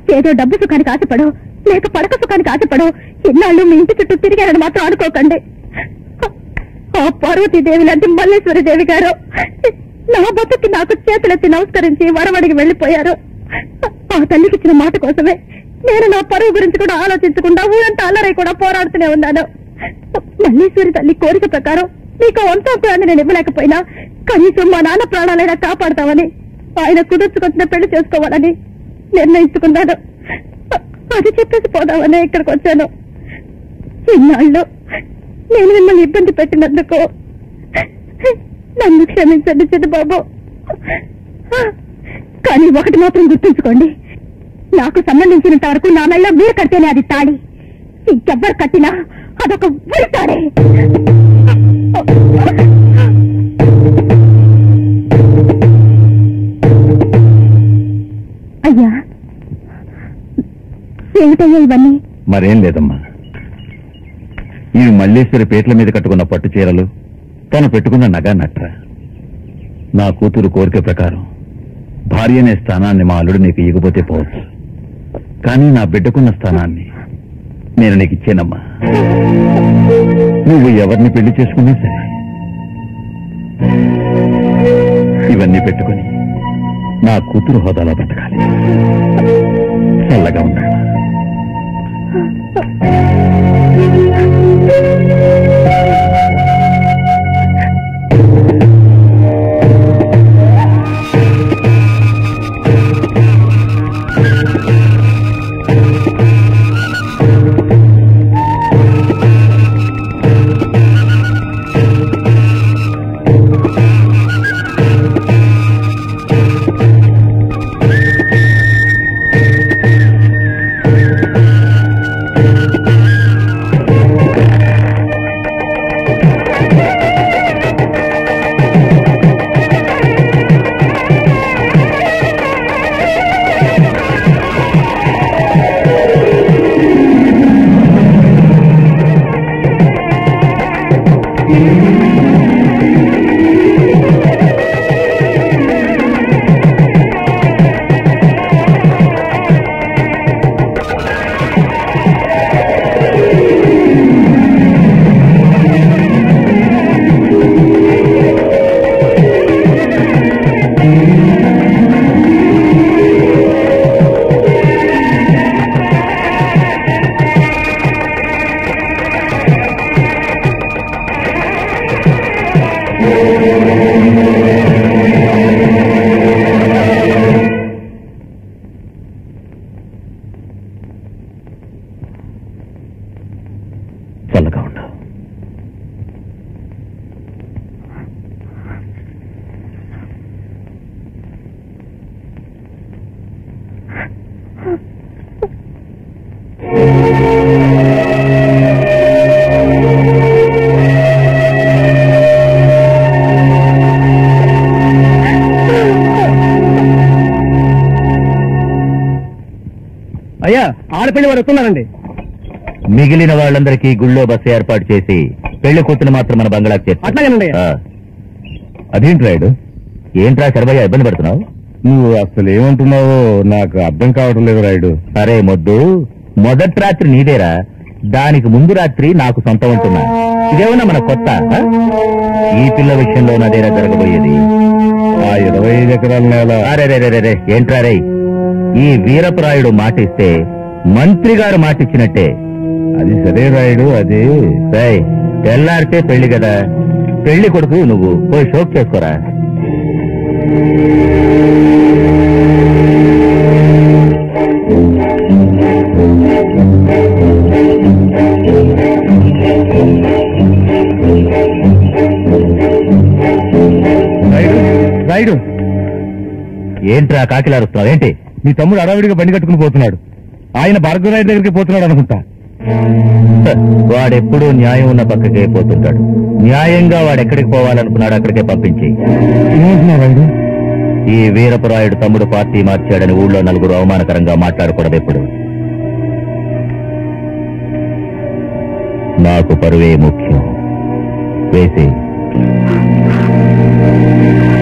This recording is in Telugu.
ఏదో డబ్బు సుఖానికి ఆశపడో లేక పడక సుఖానికి ఆశపడో ఇన్నాళ్ళు మీ ఇంటి చుట్టూ తిరిగారని మాత్రం అనుకోకండి ఆ పార్వతీదేవి లాంటి మల్లేశ్వరి దేవి గారు నా బతుకి నాకు చేతులెత్తి నమస్కరించి వరవడికి వెళ్లిపోయారు ఆ తల్లికి ఇచ్చిన మాట కోసమే నేను నా పరువు గురించి కూడా ఆలోచించకుండా ఊరంతా అల్లరై కూడా పోరాడుతూనే ఉన్నాను మల్లేశ్వరి తల్లి కోరిక ప్రకారం నీకు వంతో ప్రాణి నేను ఇవ్వలేకపోయినా కనీసం మా నాన్న ప్రాణాలైనా కాపాడతామని ఆయన కుదుర్చుకొచ్చిన పెళ్లి చేసుకోవాలని నిర్ణయించుకున్నాను అది చెప్పేసి పోదామని ఇక్కడికి వచ్చాను ఇన్నాళ్ళు నేను మిమ్మల్ని ఇబ్బంది పెట్టినందుకు నన్ను క్షమించండి చిన్నబాబు కానీ ఒకటి మాత్రం గుర్తుంచుకోండి నాకు సంబంధించినంత వరకు నా మెళ్ళలో మీరు కడితేనే అది తాళి ఇంకెవ్వరు కట్టినా అదొక ఉరితాడే అయ్యా ఏమిటయ్యా ఇవన్నీ మరేం లేదమ్మా ఈ మల్లేశ్వరి పేట్ల మీద కట్టుకున్న పట్టు చీరలు తను పెట్టుకున్న నగా నట్ర నా కూతురు కోరిక ప్రకారం భార్య అనే స్థానాన్ని మా అల్లుడు నీకు ఇవ్వబోతే పోవచ్చు కానీ నా బిడ్డకున్న స్థానాన్ని నేను నీకు ఇచ్చానమ్మా నువ్వు ఎవరిని పెళ్లి చేసుకున్నా సరే ఇవన్నీ పెట్టుకుని నా కూతురు హోదాలో బతకాలి చల్లగా ఉండాలి చల్లగా ఉండు అయ్యా ఆడపిల్లి వారు వస్తున్నారండి మిగిలిన వాళ్ళందరికీ గుళ్ళో బస్సు ఏర్పాటు చేసి పెళ్లి కూతురు మాత్రం మన బంగ్లాకి చేర్చు. అట్లాగేనండి. ఆ. అదేంటి రాయుడు ఏంట్రా శర్మయ్య ఇబ్బంది పడుతున్నావు నువ్వు అసలు ఏమంటున్నావో నాకు అర్థం కావటం లేదు రాయుడు అరే మొద్దు మొదటి రాత్రి నీదేరా దానికి ముందు రాత్రి నాకు సొంతం అంటున్నా ఇదేమన్నా మన కొత్త ఆ? ఈ పిల్ల విషయంలో నాదేరా జరగబోయేది ఆ ఇరవై ఐదు ఎకరాల నేల అరే రే రే రే ఏంట్రా రే ఈ వీరపురాయుడు మాట ఇస్తే మంత్రి గారు మాట ఇచ్చినట్టే అది సరే రాయుడు అది రేయ్, తెల్లారితే పెళ్లి కదా పెళ్లి కొడుకు నువ్వు పోయి షోక్ చేసుకోరా రాయుడు రాయుడు ఏంట్రా కాకిలారుస్తున్నావు ఏంటి మీ తమ్ముడు అడవిడిగా బండి కట్టుకుని పోతున్నాడు ఆయన భార్గవ రాయుడు దగ్గరికి పోతున్నాడు అనుకుంటా హ, వాడెప్పుడూ న్యాయం ఉన్న పక్కకే పోతుంటాడు న్యాయంగా వాడెక్కడికి పోవాలనుకున్నాడు అక్కడికే పంపించి ఏమంటున్నావు రాయుడు ఈ వీరపురాయుడు తమ్ముడు పార్టీ మార్చాడని ఊళ్ళో నలుగురు అవమానకరంగా మాట్లాడకూడదు ఎప్పుడు నాకు పరువే ముఖ్యం వేసి